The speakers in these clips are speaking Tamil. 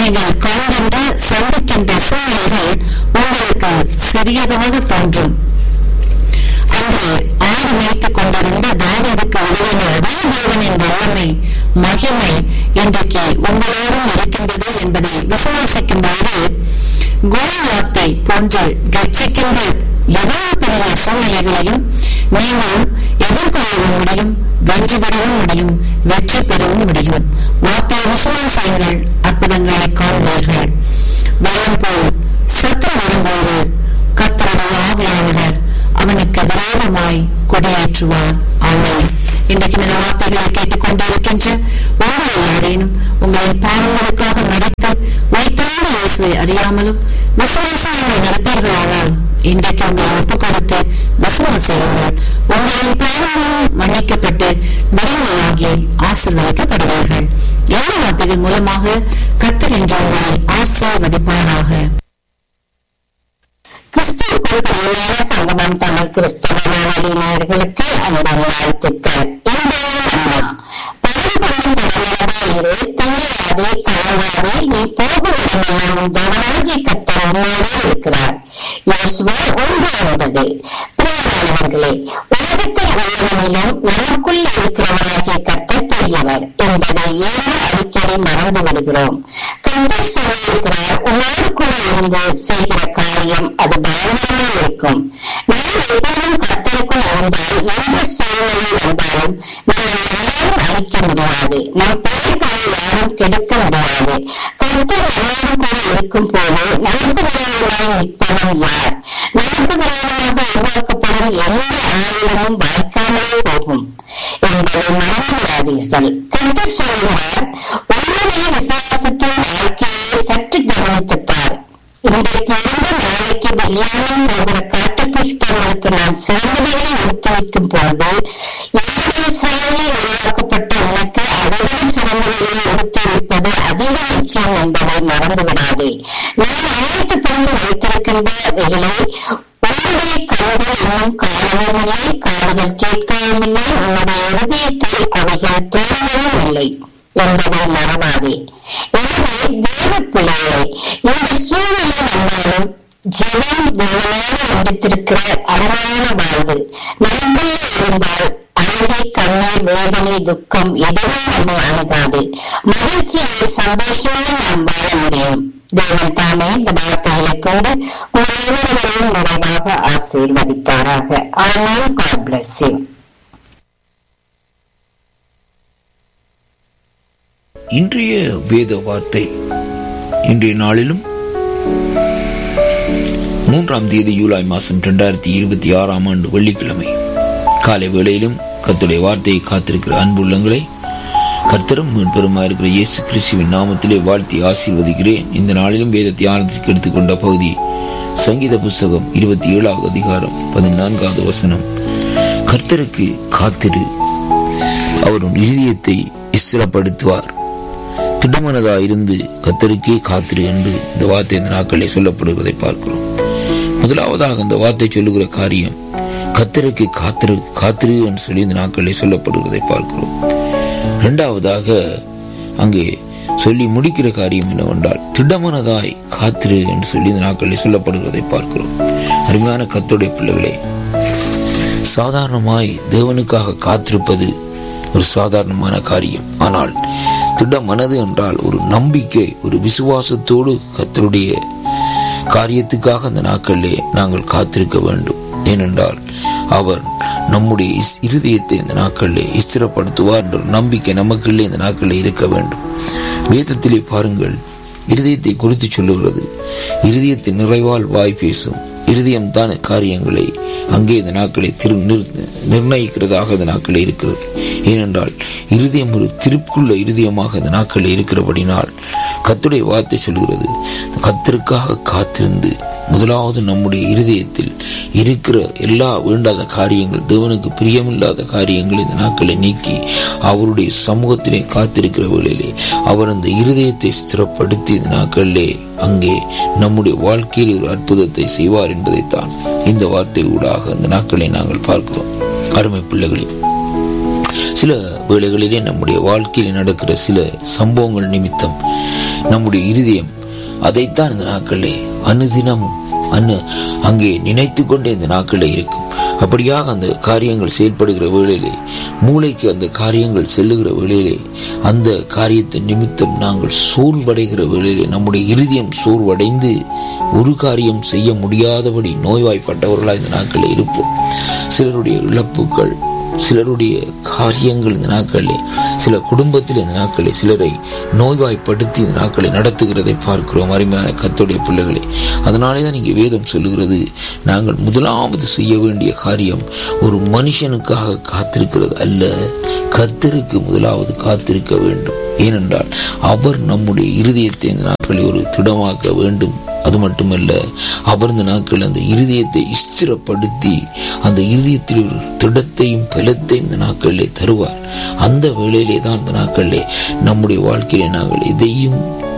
நீங்கள் காண்கின்ற சந்திக்கின்ற சூழ்நிலைகள் உங்களுக்கு சிறியதாக தோன்றும் அன்று ஆடு மேய்த்துக் கொண்டிருந்த தாவீதுக்கு உதவின அதே தேவனின் வல்லமை மகிமை இன்றைக்கு உங்களோடும் இருக்கின்றது என்பதை விசுவாசிக்கும் போது கோலியாத்தை போன்று கட்சிக்கின்ற எவ்வளவு பெரிய சூழ்நிலைகளையும் நீங்கள் எதிர்கொள்ளவும் முடியும் வெற்றி பெறவும் முடியும் வெற்றி பெறவும் முடியும் வார்த்தை விசுவாசங்கள் அற்புதங்களை காண்பீர்கள் வரம் போல் சத்தம் வரும்போது கர்த்தருடைய ஆவியாளர் அவனுக்கு விரோதமாய் கொடியேற்றுவார் ஆமென் இன்றைக்கு இந்த வார்த்தைகளை கேட்டுக்கொண்டிருக்கின்ற உங்களை யாரேனும் உங்களின் பாவங்களுக்காக நடத்த வைத்தான இயேசுவை அறியாமலும் விசுவாசங்களை நடப்பீர்களானால் இன்றைக்கு உங்களை ஒப்புக் கொடுத்து விசுவாசியுங்கள் உங்களின் பாவங்களும் மன்னிக்கப்பட்டு விடுதலையாகி ஆசீர்வதிக்கப்படுவார்கள் எல்லா வார்த்தைகள் மூலமாக கத்தர் என்ற உங்களை ஆசீர்வதிப்பாராக கிறிஸ்துவுக்குள் பிரியமான சங்கமம் தமிழ் கிறிஸ்தவ மாணவியினர்களுக்கு அன்பான வாழ்த்துக்கள் இன்றைய அம்மா பரம்பொருள் கடவுளாயிரு தீராதே கலங்காதே நீ போகும் இடமெல்லாம் தேவனாகிய கர்த்தர் உன்னோடு இருக்கிறார் யோசுவா ஒன்று ஒன்பது பிரியமானவர்களே உலகத்தில் உள்ளவனிலும் நமக்குள் இருக்கிறவராகிய கர்த்தர் பெரியவர் என்பதை ஏன் அடிக்கடி மறந்து விடுகிறோம் கர்த்தர் சொல்லியிருக்கிறார் உன்னோடு கூட இருந்து செய்கிற காரியம் அது பயங்கரமாக இருக்கும் நாம் எப்போதும் கர்த்தருக்குள் இருந்தால் எந்த சூழ்நிலை வந்தாலும் நம்ம யாரும் அழிக்க முடியாது நம் பெயர்களை யாரும் கெடுக்க முடியாது கர்த்தர் நம்மோடு கூட இருக்கும் போது நமக்கு விரோதமாக நிற்பவன் யார் நமக்கு விரோதமாக உருவாக்கப்படும் எந்த ஆயுதமும் வாய்க்காமலே போகும் என்பதை மறந்துவிடாதீர்கள் கர்த்தர் சொல்கிறார் உன்னுடைய விசுவாசத்தின் வாழ்க்கையை சற்று கவனித்துப் பார் இன்றைக்கு இருந்து நாளைக்கு வெளியானம் போகிற காட்டு புஷ்பங்களுக்கு நான் சிறந்தவைகளை ஒடுக்கி வைக்கும் பொழுது என்னுடைய செயலில் உருவாக்கப்பட்ட உனக்கு அதைவிட சிறந்தவைகளை ஒடுக்கி வைப்பது அதிக நிச்சயம் என்பதை மறந்துவிடாதே நான் அழைத்து புரிந்து வைத்திருக்கின்ற வெயிலை உன்னுடைய கண்கள் இன்னும் காணவும் இல்லை காதுகள் கேட்கவும் இல்லை உன்னுடைய இருதயத்தில் அவைகள் தோன்றவும் இல்லை என்பதை மறவாதே எனவே தேவ பிள்ளைகளே இந்த சூழ்நிலை வந்தாலும் ஜெயம் தேவனோடு எடுத்திருக்கிற அரணான வாழ்வு நம்முள்ளே இருந்தால் அழுகை கண்ணீர் வேதனை துக்கம் எதுவும் நம்மை அணுகாது மகிழ்ச்சியாக சந்தோஷமாக நாம் வாழ முடியும் தேவன் தாமே இந்த வார்த்தைகளை கொண்டு உங்கள் நிறைவாக ஆசீர்வதிப்பாராக ஆனால் காட் பிளஸ் யூ இன்றைய வேத வார்த்தை இன்றைய நாளிலும் மூன்றாம் தேதி ஜூலை மாதம் இரண்டாயிரத்தி இருபத்தி ஆறாம் ஆண்டு வெள்ளிக்கிழமை காலை வேளையிலும் கர்த்தருடைய வார்த்தையை காத்திருக்கிற அன்புள்ளங்களை கர்த்தரும் மீட்பெருமா இருக்கிற இயேசு கிறிஸ்துவின் நாமத்திலே வாழ்த்தி ஆசீர்வதிக்கிறேன் இந்த நாளிலும் வேத தியானத்திற்கு எடுத்துக்கொண்ட பகுதி சங்கீத புஸ்தகம் இருபத்தி ஏழாவது அதிகாரம் பதினான்காவது வசனம் கர்த்தருக்கு காத்திரு அவர் உன் இருதயத்தை இஸ்திரப்படுத்துவார் திடமனதா இருந்து கத்தருக்கே காத்திரு என்று இந்த வார்த்தை இந்த நாட்களிலே சொல்லப்படுவதை பார்க்கிறோம் முதலாவதாக இந்த வார்த்தை சொல்லுகிற காரியம் கத்தருக்கு காத்திரு காத்திரு என்று சொல்லி இந்த நாட்களிலே சொல்லப்படுவதை பார்க்கிறோம் இரண்டாவதாக அங்கே சொல்லி முடிக்கிற காரியம் என்னவென்றால் திடமனதாய் காத்திரு என்று சொல்லி இந்த நாட்களில் சொல்லப்படுவதை பார்க்கிறோம் அருமையான கத்தோடைய பிள்ளைகளே சாதாரணமாய் தேவனுக்காக காத்திருப்பது ஒரு சாதாரணமான காரியம் ஆனால் திட மனது என்றால் ஒரு நம்பிக்கை ஒரு விசுவாசத்தோடு கத்தருடைய காரியத்துக்காக அந்த நாட்களிலே நாங்கள் காத்திருக்க வேண்டும் ஏனென்றால் அவர் நம்முடைய இஸ்- இருதயத்தை இந்த நாட்களிலே இஸ்திரப்படுத்துவார் என்ற ஒரு நம்பிக்கை நமக்குள்ளே இந்த நாட்களிலே இருக்க வேண்டும் வேதத்திலே பாருங்கள் இருதயத்தை குறித்து சொல்லுகிறது இருதயத்தின் நிறைவால் வாய் பேசும் இருதயம் தான் காரியங்களை அங்கே இந்த நாட்களை திரு நிர்- நிர்ணயிக்கிறதாக இந்த நாட்களில் இருக்கிறது ஏனென்றால் இருதயம் ஒரு திருப்புள்ள இருதயமாக இந்த நாட்களில் இருக்கிறபடினால் கத்துடைய வார்த்தை சொல்கிறது கத்தருக்காக காத்திருந்து முதலாவது நம்முடைய இருதயத்தில் இருக்கிற எல்லா வேண்டாத காரியங்கள் தேவனுக்கு பிரியமில்லாத காரியங்கள் இந்த நாட்களை நீக்கி அவருடைய சமூகத்திலே காத்திருக்கிற வேளையிலே அவர் அந்த இருதயத்தை ஸ்திரப்படுத்தி இந்த நாட்களிலே அங்கே நம்முடைய வாழ்க்கையில் ஒரு அற்புதத்தை செய்வார் என்பதைத்தான் இந்த வார்த்தை ஊடாக இந்த நாட்களை நாங்கள் பார்க்கிறோம் அருமை பிள்ளைகளே சில வேளைகளிலே நம்முடைய வாழ்க்கையில் நடக்கிற சில சம்பவங்கள் நிமித்தம் நம்முடைய இருதயம் அதைத்தான் இந்த நாட்களே அனுதினமும் அன்னு அங்கே நினைத்து கொண்டே இந்த நாட்களில் இருக்கும் அப்படியாக அந்த காரியங்கள் செயல்படுகிற வேளையிலே மூளைக்கு அந்த காரியங்கள் செல்லுகிற வேளையிலே அந்த காரியத்தின் நிமித்தம் நாங்கள் சோர்வடைகிற வேளையிலே நம்முடைய இருதயம் சோர்வடைந்து ஒரு காரியம் செய்ய முடியாதபடி நோய்வாய்ப்பட்டவர்களாக இந்த நாட்களில் இருப்போம் சிலருடைய இழப்புகள் சிலருடைய காரியங்கள் இந்த நாட்களிலே சில குடும்பத்தில் இந்த நாட்களில் சிலரை நோய்வாய்ப்படுத்தி இந்த நாட்களை நடத்துகிறதை பார்க்கிறோம் அருமையான கத்துடைய பிள்ளைகளே அதனாலே தான் இங்கே வேதம் சொல்லுகிறது நாங்கள் முதலாவது செய்ய வேண்டிய காரியம் ஒரு மனுஷனுக்காக காத்திருக்கிறது அல்ல கர்த்தருக்கு முதலாவது காத்திருக்க வேண்டும் ஏனென்றால் அவர் நம்முடைய இருதயத்தை இந்த நாட்களை ஒரு திடமாக்க வேண்டும் அது மட்டுமல்ல அவர் இந்த நாட்கள் அந்த இருதயத்தை ஸ்திரப்படுத்தி அந்த இருதயத்தில் ஒரு திடத்தையும் பலத்தையும் இந்த நாட்களிலே தருவார் அந்த வேளையிலே தான் இந்த நாட்களிலே நம்முடைய வாழ்க்கையிலே நாங்கள் எதையும்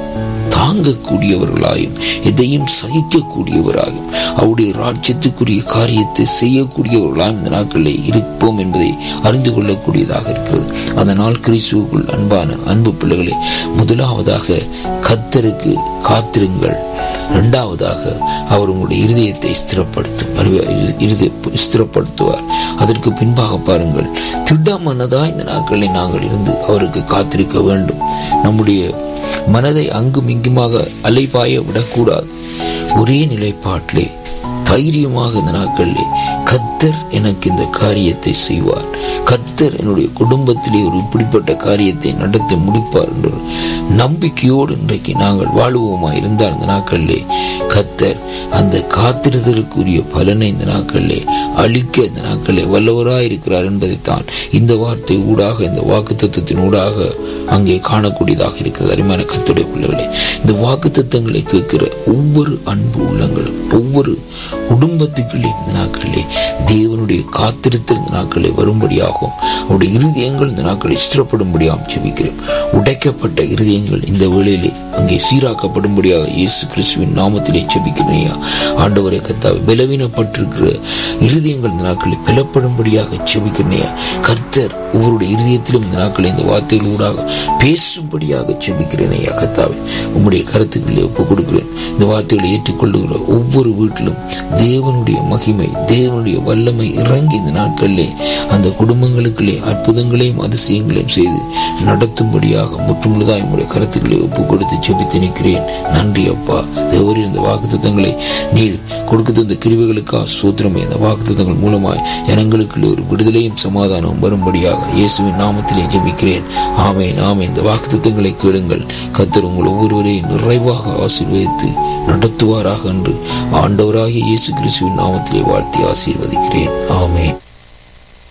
தாங்கக்கூடியவர்களாயும் எதையும் சகிக்கக்கூடியவராயும் அவருடைய ராஜ்யத்துக்குரிய காரியத்தை செய்யக்கூடியவர்களாயும் இந்த நாட்களில் இருப்போம் என்பதை அறிந்து கொள்ளக்கூடியதாக இருக்கிறது அதனால் கிறிஸ்துவுக்குள் அன்பான அன்பு பிள்ளைகளே முதலாவதாக கத்தருக்கு காத்திருங்கள் இரண்டாவதாக அவர் உங்களுடைய இருதயத்தை ஸ்திரப்படுத்தும் இருதய ஸ்திரப்படுத்துவார் அதற்கு பின்பாக பாருங்கள் திடமனதா இந்த நாட்களில் நாங்கள் இருந்து அவருக்கு காத்திருக்க வேண்டும் நம்முடைய மனதை அங்கும் இங்குமாக அலைபாய விடக்கூடாது ஒரே நிலைப்பாட்டிலே தைரியமாக இந்த நாட்களிலே கத்தர் எனக்கு இந்த காரியத்தை செய்வார் கர்த்தர் என்னுடைய குடும்பத்திலே ஒரு இப்படிப்பட்ட காரியத்தை நடத்தி முடிப்பார் என்ற நம்பிக்கையோடு இன்றைக்கு நாங்கள் வாழுவோமா இருந்தால் இந்த நாட்களிலே கத்தர் அந்த காத்திருதலுக்குரிய பலனை இந்த நாட்களிலே அழிக்க இந்த நாட்களிலே வல்லவராய் இருக்கிறார் என்பதைத்தான் இந்த வார்த்தை ஊடாக இந்த வாக்கு தத்துவத்தின் ஊடாக அங்கே காணக்கூடியதாக இருக்கிறது அருமையான கத்துடைய பிள்ளைகளே இந்த வாக்கு தத்துவங்களை கேட்கிற ஒவ்வொரு அன்பு உள்ளங்களும் ஒவ்வொரு குடும்பத்துக்குள்ளே இந்த நாட்களிலே தேவனுடைய காத்திருத்தல் இந்த நாட்களை வரும்படியாகும் அவருடைய இருதயங்கள் இந்த நாட்களை ஸ்திரப்படும்படியாகவும் செபிக்கிறோம் உடைக்கப்பட்ட இருதயங்கள் இந்த வேளையிலே அங்கே சீராக்கப்படும்படியாக இயேசு கிறிஸ்துவின் நாமத்திலே செபிக்கிறேயா ஆண்டவரை கத்தாவை பலவீனப்பட்டிருக்கிற இருதயங்கள் இந்த நாட்களை பலப்படும்படியாக செபிக்கிறேயா கர்த்தர் ஒவ்வொருடைய இருதயத்திலும் இந்த நாட்களை இந்த வார்த்தைகள் ஊடாக பேசும்படியாக செபிக்கிறேனையா கத்தாவை உம்முடைய கருத்துக்களை ஒப்புக் கொடுக்கிறேன் இந்த வார்த்தைகளை ஏற்றுக்கொள்ளுகிற ஒவ்வொரு வீட்டிலும் தேவனுடைய மகிமை தேவனுடைய வல்லமை இறங்கி இந்த நாட்களிலே அந்த குடும்பங்களுக்குள்ளே அற்புதங்களையும் அதிசயங்களையும் செய்து நடத்தும்படியாக முற்றுமுழுதாய் உங்களுடைய கருத்துக்களை ஒப்புக் கொடுத்து செபித்து நிற்கிறேன் நன்றி அப்பா தேவரின் இந்த வாக்குத்தங்களை நீர் கொடுக்க தந்த கிருவிகளுக்காக சூத்திரமே இந்த வாக்குத்தங்கள் மூலமாய் ஜனங்களுக்குள்ளே ஒரு விடுதலையும் சமாதானமும் வரும்படியாக இயேசுவின் நாமத்திலே ஜெபிக்கிறேன் ஆமேன் ஆமேன் இந்த வாக்குத்தங்களை கேளுங்கள் கத்தர் உங்கள் ஒவ்வொருவரையும் நிறைவாக ஆசீர்வதித்து நடத்துவாராக என்று ஆண்டவராகிய இயேசு கிறிஸ்துவின் நாமத்திலே வாழ்த்தி ஆசீர்வதிக்கிறேன் ஆமேன்